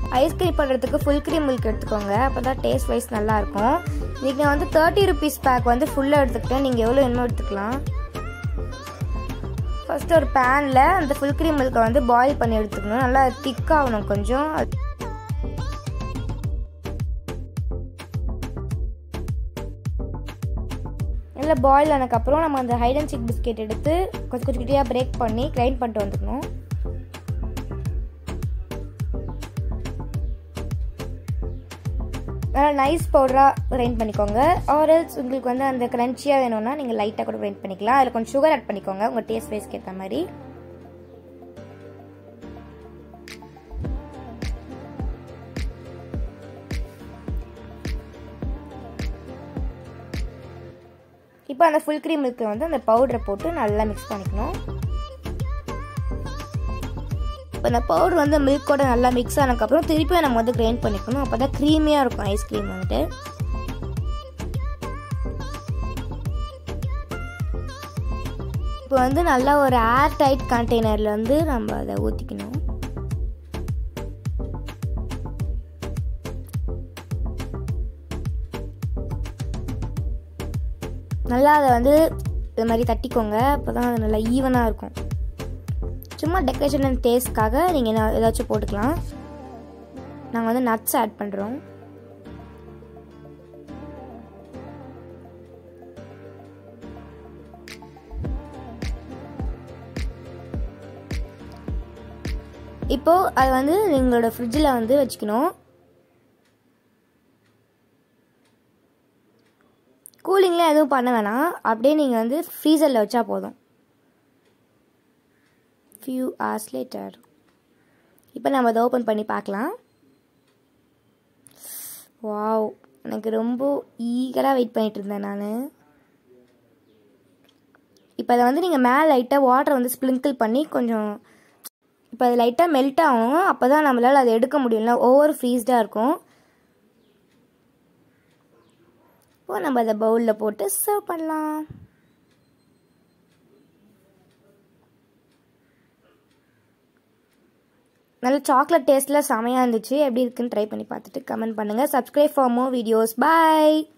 ice cream பண்ணுறதுக்கு full cream milk எடுத்துக்கோங்க அப்போ தான் டேஸ்ட் வைஸ் நல்லாயிருக்கும் இதுக்கு நான் வந்து தேர்ட்டி ருபீஸ் பேக் வந்து ஃபுல்லாக எடுத்துக்கிட்டேன் நீங்கள் எவ்வளோ வேணுமோ எடுத்துக்கலாம் ஃபஸ்ட்டு ஒரு பேனில் அந்த ஃபுல் க்ரீம் மில்கை வந்து பாயில் பண்ணி எடுத்துக்கணும் நல்லா திக்காகணும் கொஞ்சம் நல்லா பாயில் ஆனதுக்கப்புறம் நம்ம அந்த ஹைட் அண்ட் சிக் பிஸ்கெட் எடுத்து கொஞ்சம் கொஞ்சம் குட்டியாக பிரேக் பண்ணி கிரைண்ட் பண்ணிட்டு வந்துக்கணும் நல்லா நைஸ் பவுடராக கிரைண்ட் பண்ணிக்கோங்க ஆரல்ஸ் உங்களுக்கு வந்து அந்த க்ரன்ச்சியாக வேணும்னா நீங்கள் லைட்டாக கூட கிரைண்ட் பண்ணிக்கலாம் அதில் கொஞ்சம் சுகர் ஆட் பண்ணிக்கோங்க உங்கள் டேஸ்ட் வைஸ்க்கு ஏற்ற மாதிரி இப்போ அந்த ஃபுல் க்ரீம் மில்கில் வந்து அந்த பவுடரை போட்டு நல்லா மிக்ஸ் பண்ணிக்கணும் இப்போ அந்த பவுடர் வந்து மில்கோட நல்லா மிக்ஸ் ஆனதுக்கப்புறம் திருப்பி நம்ம வந்து கிரைண்ட் பண்ணிக்கணும் அப்போ தான் க்ரீமியாக இருக்கும் ஐஸ்கிரீம் வந்துட்டு இப்போ வந்து நல்லா ஒரு ஏர் டைட் கண்டெய்னரில் வந்து நம்ம அதை ஊற்றிக்கணும் நல்லா அதை வந்து இது மாதிரி தட்டிக்கோங்க அப்போ தான் அது நல்லா ஈவனாக இருக்கும் சும்மா டெக்கரேஷன் அண்ட் டேஸ்ட்காக நீங்கள் என்ன ஏதாச்சும் போட்டுக்கலாம் நாங்கள் வந்து நட்ஸ் ஆட் பண்ணுறோம் இப்போது அது வந்து எங்களோட ஃப்ரிட்ஜில் வந்து வச்சுக்கணும் கூலிங்லாம் எதுவும் பண்ண வேணாம் அப்படியே நீங்கள் வந்து ஃப்ரீசரில் வச்சா போதும் ஃபியூ ஹவர்ஸ் லேட்டர் இப்போ நம்ம அதை ஓப்பன் பண்ணி பார்க்கலாம் வாவ் எனக்கு ரொம்ப ஈகராக வெயிட் பண்ணிட்டு இருந்தேன் நான் இப்போ அதை வந்து நீங்கள் மேலே லைட்டாக வாட்டரை வந்து ஸ்ப்ரிங்கிள் பண்ணி கொஞ்சம் இப்போ அது லைட்டாக மெல்ட் ஆகும் அப்போ தான் நம்மளால் அதை எடுக்க முடியும்ல ஓவர் ஃப்ரீஸ்டாக இருக்கும் இப்போ நம்ம அதை பவுலில் போட்டு சர்வ் பண்ணலாம் நல்ல சாக்லேட் டேஸ்ட்டில் செமையாக இருந்துச்சு எப்படி இருக்குன்னு ட்ரை பண்ணி பார்த்துட்டு கமெண்ட் பண்ணுங்கள் subscribe for more videos bye